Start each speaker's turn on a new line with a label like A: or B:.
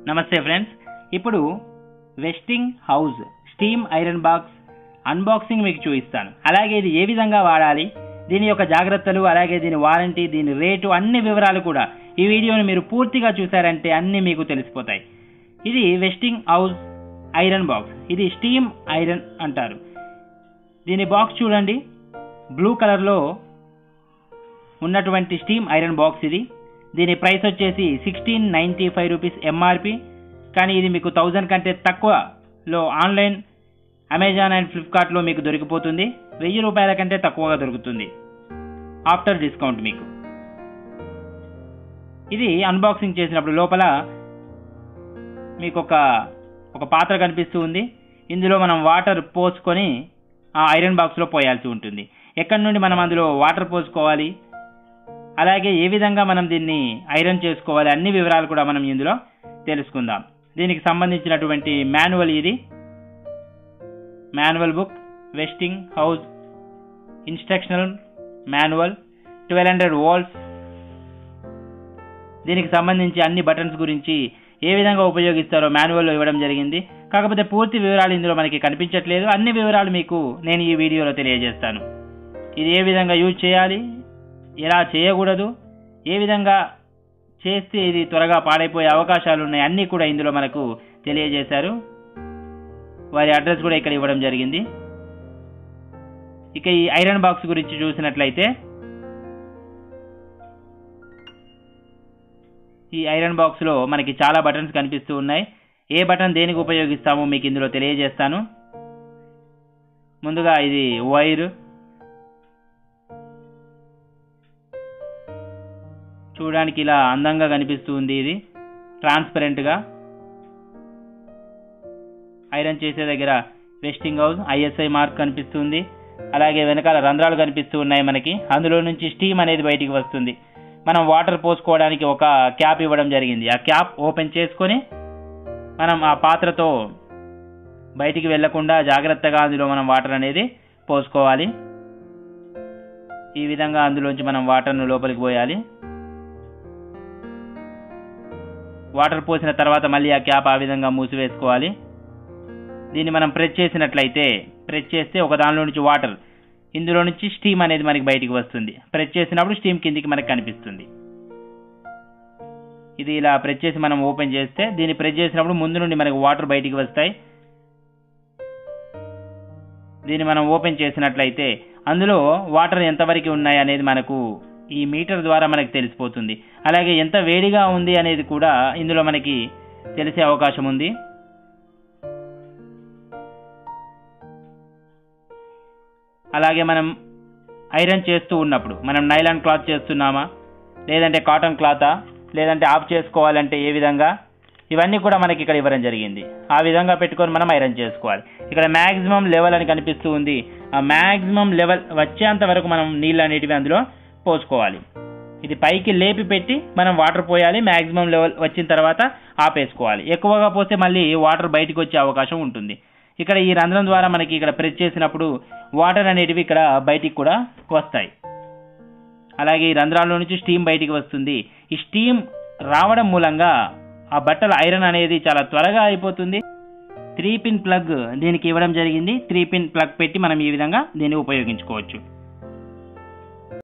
A: నమస్తే ఫ్రెండ్స్ ఇప్పుడు Westinghouse steam iron box unboxing మీకు చూపిస్తాను అలాగే ఇది ఏ విధంగా వాడాలి దీని యొక్క జాగ్రత్తలు అలాగే దీని వారంటీ దీని రేటు అన్ని వివరాలు కూడా ఈ వీడియోని మీరు పూర్తిగా చూసారంటే అన్ని మీకు తెలిసిపోతాయి ఇది వెస్టింగ్ హౌస్ ఐరన్ బాక్స్ ఇది స్టీమ్ ఐరన్ అంటారు దీని బాక్స్ చూడండి బ్లూ కలర్లో ఉన్నటువంటి స్టీమ్ ఐరన్ బాక్స్ ఇది దీని ప్రైస్ వచ్చేసి sixteen ninety five rupees MRP కానీ ఇది మీకు థౌజండ్ కంటే తక్కువలో ఆన్లైన్ అమెజాన్ అండ్ ఫ్లిప్కార్ట్లో మీకు దొరికిపోతుంది వెయ్యి రూపాయల కంటే తక్కువగా దొరుకుతుంది ఆఫ్టర్ డిస్కౌంట్ మీకు ఇది అన్బాక్సింగ్ చేసినప్పుడు లోపల మీకు ఒక ఒక పాత్ర కనిపిస్తూ ఉంది ఇందులో మనం వాటర్ పోసుకొని ఆ ఐరన్ బాక్స్లో పోయాల్సి ఉంటుంది ఎక్కడి నుండి మనం అందులో వాటర్ పోసుకోవాలి అలాగే ఏ విధంగా మనం దీన్ని ఐరన్ చేసుకోవాలి అన్ని వివరాలు కూడా మనం ఇందులో తెలుసుకుందాం దీనికి సంబంధించినటువంటి మాన్యువల్ ఇది manual book Westinghouse instructional manual twelve hundred volts దీనికి సంబంధించి అన్ని బటన్స్ గురించి ఏ విధంగా ఉపయోగిస్తారో మాన్యువల్లో ఇవ్వడం జరిగింది కాకపోతే పూర్తి వివరాలు ఇందులో మనకి కనిపించట్లేదు అన్ని వివరాలు మీకు నేను ఈ వీడియోలో తెలియజేస్తాను ఇది ఏ విధంగా యూజ్ చేయాలి ఎలా చేయకూడదు ఏ విధంగా చేస్తే ఇది త్వరగా పాడైపోయే అవకాశాలు ఉన్నాయి అన్నీ కూడా ఇందులో మనకు తెలియజేశారు వారి అడ్రస్ కూడా ఇక్కడ ఇవ్వడం జరిగింది ఇక ఈ ఐరన్ బాక్స్ గురించి చూసినట్లయితే ఈ ఐరన్ బాక్స్లో మనకి చాలా బటన్స్ కనిపిస్తూ ఉన్నాయి ఏ బటన్ దేనికి ఉపయోగిస్తామో మీకు ఇందులో తెలియజేస్తాను ముందుగా ఇది వైర్ చూడడానికి ఇలా అందంగా కనిపిస్తూ ఉంది ఇది ట్రాన్స్పరెంట్గా ఐరన్ చేసే దగ్గర వెస్టింగ్ హౌస్ ఐఎస్ఐ మార్క్ కనిపిస్తుంది అలాగే వెనకాల రంధ్రాలు కనిపిస్తూ ఉన్నాయి మనకి అందులో నుంచి స్టీమ్ అనేది బయటికి వస్తుంది మనం వాటర్ పోసుకోవడానికి ఒక క్యాప్ ఇవ్వడం జరిగింది ఆ క్యాప్ ఓపెన్ చేసుకొని మనం ఆ పాత్రతో బయటికి వెళ్లకుండా జాగ్రత్తగా అందులో మనం వాటర్ అనేది పోసుకోవాలి ఈ విధంగా అందులోంచి మనం వాటర్ను లోపలికి పోయాలి వాటర్ పోసిన తర్వాత మళ్ళీ ఆ క్యాప్ ఆ విధంగా మూసివేసుకోవాలి దీన్ని మనం ప్రెస్ చేసినట్లయితే ప్రెస్ చేస్తే ఒక దానిలో నుంచి వాటర్ ఇందులో నుంచి స్టీమ్ అనేది మనకి బయటికి వస్తుంది ప్రెస్ చేసినప్పుడు స్టీమ్ కిందికి మనకి కనిపిస్తుంది ఇది ఇలా ప్రెస్ చేసి మనం ఓపెన్ చేస్తే దీన్ని ప్రెస్ చేసినప్పుడు ముందు నుండి మనకి వాటర్ బయటికి వస్తాయి దీన్ని మనం ఓపెన్ చేసినట్లయితే అందులో వాటర్ ఎంతవరకు ఉన్నాయి అనేది మనకు ఈ మీటర్ ద్వారా మనకి తెలిసిపోతుంది అలాగే ఎంత వేడిగా ఉంది అనేది కూడా ఇందులో మనకి తెలిసే అవకాశం ఉంది అలాగే మనం ఐరన్ చేస్తూ ఉన్నప్పుడు మనం నైలాన్ క్లాత్ చేస్తున్నామా లేదంటే కాటన్ క్లాతా లేదంటే ఆఫ్ చేసుకోవాలంటే ఏ విధంగా ఇవన్నీ కూడా మనకి ఇక్కడ ఇవ్వడం జరిగింది ఆ విధంగా పెట్టుకొని మనం ఐరన్ చేసుకోవాలి ఇక్కడ మ్యాక్సిమం లెవెల్ అని కనిపిస్తూ ఉంది ఆ మ్యాక్సిమం లెవెల్ వచ్చేంత వరకు మనం నీళ్ళు అనేటివి అందులో పోసుకోవాలి ఇది పైకి లేపి పెట్టి మనం వాటర్ పోయాలి మ్యాక్సిమం లెవెల్ వచ్చిన తర్వాత ఆపేసుకోవాలి ఎక్కువగా పోస్తే మళ్ళీ వాటర్ బయటకు వచ్చే అవకాశం ఉంటుంది ఇక్కడ ఈ రంధ్రం ద్వారా మనకి ఇక్కడ ప్రెస్ చేసినప్పుడు వాటర్ అనేటివి ఇక్కడ బయటికి కూడా వస్తాయి అలాగే ఈ రంధ్రాల నుంచి స్టీమ్ బయటికి వస్తుంది ఈ స్టీమ్ రావడం మూలంగా ఆ బట్టల ఐరన్ అనేది చాలా త్వరగా అయిపోతుంది త్రీ పిన్ ప్లగ్ దీనికి ఇవ్వడం జరిగింది త్రీ పిన్ ప్లగ్ పెట్టి మనం ఈ విధంగా దీన్ని ఉపయోగించుకోవచ్చు